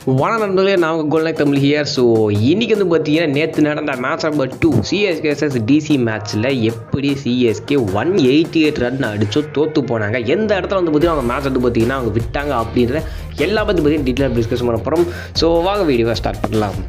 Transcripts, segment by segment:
வணக்கம் நண்பர்களே நான் உங்கள் கோல்நாக் தமிழ் ஹியர் ஸோ இன்றைக்கி வந்து பார்த்தீங்கன்னா நேற்று நடந்த மேட்ச் நம்பர் டூ சிஎஸ்கே எஸ்எஸ் டிசி மேட்ச்சில் எப்படி CSK one eighty eight run அடிச்சோ தோற்று போனாங்க எந்த இடத்துல வந்து பார்த்தீங்கன்னா அவங்க மேட்ச் வந்து பார்த்தீங்கன்னா அவங்க விட்டாங்க அப்படின்ற எல்லா பற்றி பார்த்தீங்கன்னா டீட்டெயில் டிஸ்கஸ் பண்ண போகிறோம் ஸோ வாங்க வீடியோவை ஸ்டார்ட் பண்ணலாம்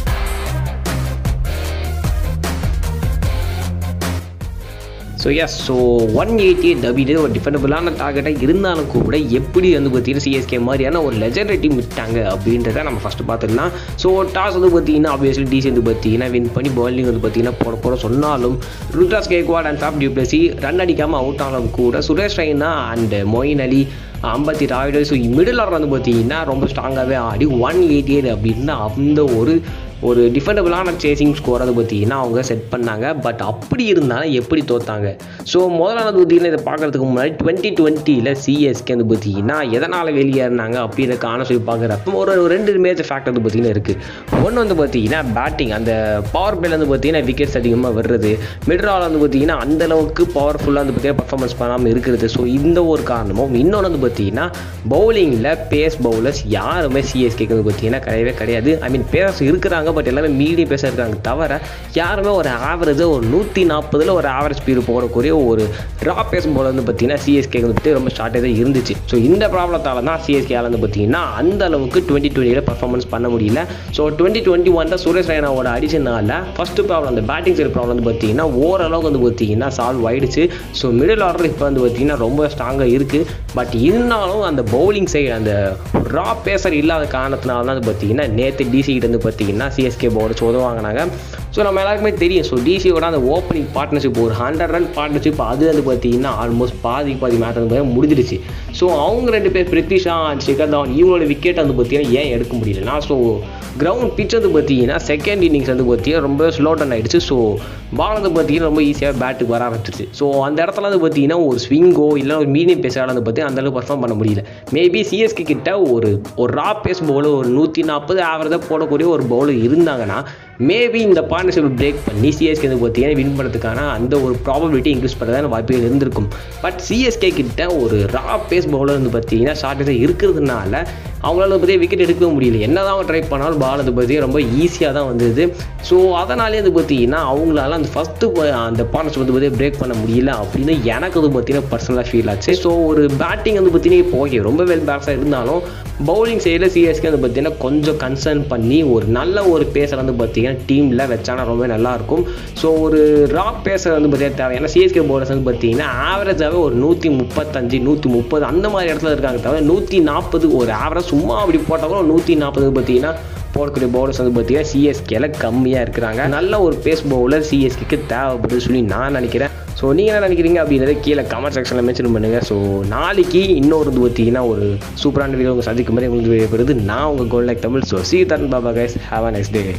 so yes so one eighty eight அப்படின்றது ஒரு டிஃபெண்டபுளான டார்கெட்டாக இருந்தாலும் கூட எப்படி வந்து பார்த்தீங்கன்னா சிஎஸ்கே மாதிரியான ஒரு லெஜண்டரி டீம் விட்டாங்க அப்படின்றத நம்ம ஃபஸ்ட்டு பார்த்துக்கலாம் ஸோ டாஸ் வந்து பார்த்தீங்கன்னா ஆப்வியஸ்லி டிசி வந்து பார்த்தீங்கன்னா வின் பண்ணி பவுலிங் வந்து பார்த்தீங்கன்னா போட போட சொன்னாலும் Ruturaj Gaikwad and Faf du Plessis run அடிக்காமல் அவுட் ஆனாலும் கூட சுரேஷ் ரெய்னா அண்ட் மொயின் அலி ஐம்பத்தி ராய்டு ஸோ மிடில் ஆர்டர் வந்து பார்த்தீங்கன்னா ரொம்ப ஸ்ட்ராங்காகவே ஆடி ஒன் எயிட்டி எயிட் அப்படின்னா அந்த ஒரு ஒரு டிஃபெண்டபுளான சேசிங் ஸ்கோர் அதை பார்த்தீங்கன்னா அவங்க செட் பண்ணாங்க பட் அப்படி இருந்தாலும் எப்படி தோத்தாங்க ஸோ முதல்ல வந்து பார்த்தீங்கன்னா இதை பார்க்குறதுக்கு முன்னாடி டுவெண்ட்டி டுவெண்ட்டியில் சிஎஸ்கே வந்து பார்த்தீங்கன்னா எதனால் வெளியேறினாங்க அப்படின்னு காண சொல்லி பார்க்குறப்ப ஒரு ஒரு ரெண்டு மேஜர் ஃபேக்டர் வந்து பார்த்தீங்கன்னா இருக்குது ஒன்று வந்து பார்த்தீங்கன்னா பேட்டிங் அந்த பவர் பிளேல வந்து பார்த்தீங்கன்னா விக்கெட்ஸ் அதிகமாக வர்றது மிட்ரால் வந்து பார்த்தீங்கன்னா அந்தளவுக்கு பவர்ஃபுல்லாக வந்து பார்த்தீங்கன்னா பர்ஃபார்மன்ஸ் பண்ணாமல் இருக்கிறது ஸோ இந்த ஒரு காரணமும் இன்னொன்று வந்து பார்த்தீங்கன்னா பவுலிங்கில் பேஸ் பவுலர்ஸ் யாருமே சிஎஸ்கேக்கு வந்து பார்த்தீங்கன்னா கிடையவே கிடையாது ஐ மீன் பேஸ் இருக்கிறாங்க பட் எல்லாமே மீடியம் பேச இருக்காங்க தவிர யாருமே ஒரு ஆவரேஜாக ஒரு நூற்றி நாற்பதில் ஒரு ஆவரேஜ் ஸ்பீடு போடக்கூடிய ஒரு ரா பேஸ் போல வந்து பார்த்தீங்கன்னா சிஎஸ்கே வந்து ரொம்ப ஷார்ட்டேஜாக இருந்துச்சு ஸோ இந்த ப்ராப்ளத்தால் தான் சிஎஸ்கேல வந்து பார்த்தீங்கன்னா அந்த அளவுக்கு டுவெண்ட்டி டுவெண்ட்டியில் பர்ஃபார்மன்ஸ் பண்ண முடியல ஸோ டுவெண்ட்டி டுவெண்ட்டி ஒனில் சுரேஷ் ரெய்னாவோட அடிச்சனால ஃபஸ்ட்டு ப்ராப்ளம் அந்த பேட்டிங் சைடு ப்ராப்ளம் வந்து பார்த்தீங்கன்னா ஓரளவுக்கு வந்து பார்த்தீங்கன்னா சால்வ் ஆயிடுச்சு ஸோ மிடில் ஆர்டர் இப்போ வந்து பார்த்தீங்கன்னா ரொம்ப ஸ்ட்ராங்காக இருக்குது பட் இருந்தாலும் அந்த பவுலிங் சைடு அந்த ரா பேசர் இல்லாத காரணத்தினால தான் வந்து பார்த்தீங்கன்னா நேற்று டிசி கிட்ட வந்து பார்த்தீங்கன்னா சிஎஸ்கே பவுலர்ஸ் உதவாங்கினாங்க ஸோ நம்ம எல்லாருக்குமே தெரியும் ஸோ டிசியோட அந்த ஓப்பனிங் பார்ட்னர்ஷிப் ஒரு ஹண்ட்ரட் ரன் பார்ட்னர்ஷிப் அது வந்து பார்த்தீங்கன்னா ஆல்மோஸ்ட் பாதி பாதி மேட்ச் வந்து முடிஞ்சிடுச்சு ஸோ அவங்க ரெண்டு பேர் பிரித்திஷா அண்ட் ஷிகர் தவான் இவங்களோட விக்கெட் வந்து பார்த்தீங்கன்னா ஏன் எடுக்க முடியலனா ஸோ கிரவுண்ட் பிச் வந்து பார்த்தீங்கன்னா செகண்ட் இன்னிங்ஸ் வந்து பார்த்தீங்கன்னா ரொம்ப ஸ்லோ டவுன் ஆகிடுச்சு ஸோ பால் வந்து பார்த்தீங்கன்னா ரொம்ப ஈஸியாக பேட்டுக்கு வர ஆரம்பிச்சிருச்சு ஸோ அந்த இடத்துல வந்து பார்த்தீங்கன்னா ஒரு ஸ்விங்கோ இல்லை ஒரு மீடியம் பேஸால் வந்து பார்த்தீங்கன்னா அந்தளவுக்கு பர்ஃபார்ம் பண்ண முடியல மேபி சிஎஸ்கே கிட்ட ஒரு ஒரு ரா பேஸ் பவுலர் ஒரு நூற்றி நாற்பது ஆவரேஜாக போடக்கூடிய ஒரு பவுலர் இருந்தாங்கன்னா மேபி இந்த பார்ட்னர்ஷிப் பிரேக் பண்ணி சிஎஸ்கே வந்து பார்த்தீங்கன்னா வின் பண்ணுறதுக்கான அந்த ஒரு ப்ராபபிலிட்டி இன்க்ரீஸ் பண்ணுறதான வாய்ப்புகள் இருந்திருக்கும் பட் சிஎஸ்கே கிட்ட ஒரு ரா பேஸ் பவுலர் வந்து பார்த்தீங்கன்னா ஷார்ட்டேஜாக இருக்கிறதுனால அவங்களால பற்றி விக்கெட் எடுக்கவே முடியல என்ன தான் அவங்க ட்ரை பண்ணாலும் பால் வந்து பார்த்தீங்கன்னா ரொம்ப ஈஸியாக தான் வந்தது ஸோ அதனாலே வந்து பார்த்தீங்கன்னா அவங்களால அந்த ஃபஸ்ட்டு அந்த பார்ட்னர்ஷிப் வந்து பார்த்தீங்கன்னா பிரேக் பண்ண முடியல அப்படின்னு எனக்கு வந்து பார்த்தீங்கன்னா பர்சனலாக ஃபீல் ஆச்சு ஸோ ஒரு பேட்டிங் வந்து பார்த்தீங்கன்னா இப்போ ஓகே ரொம்ப வெல் பேட்ஸாக இருந்தாலும் பவுலிங் சைடில் சிஎஸ்கே வந்து பார்த்தீங்கன்னா கொஞ்சம் கன்சர்ன் பண்ணி ஒரு நல்ல ஒரு பேசர் வந்து பார்த்தீங்கன்னா டீமில் வச்சானா ரொம்ப நல்லாயிருக்கும் ஸோ ஒரு ரா பேசர் வந்து பார்த்தீங்கன்னா தேவை ஏன்னா சிஎஸ்கே பவுலர்ஸ் வந்து பார்த்தீங்கன்னா ஆவரேஜாகவே ஒரு நூற்றி முப்பத்தஞ்சு நூற்றி முப்பது அந்த மாதிரி இடத்துல இருக்காங்க தவிர நூற்றி நாற்பது ஒரு ஆவரேஜ் சும்மா அப்படி போட்டால் கூட நூற்றி நாற்பது பார்த்தீங்கன்னா போடக்கூடிய பவுலர்ஸ் வந்து பார்த்தீங்கன்னா சிஎஸ்கேல கம்மியாக இருக்கிறாங்க நல்ல ஒரு பேஸ் பவுலர் சிஎஸ்கேக்கு தேவைப்படுது சொல்லி நான் நினைக்கிறேன் ஸோ நீங்கள் என்ன நினைக்கிறீங்க அப்படின்றத கீழே கமெண்ட் செக்ஷனில் மென்ஷன் பண்ணுங்கள் ஸோ நாளைக்கு இன்னொரு வந்து பார்த்தீங்கன்னா ஒரு சூப்பரான வீடியோ உங்கள் சந்திக்கும் மாதிரி உங்களுக்கு விடைபெறுது நான் உங்கள் gold like Tamil so see then bye bye guys have a next day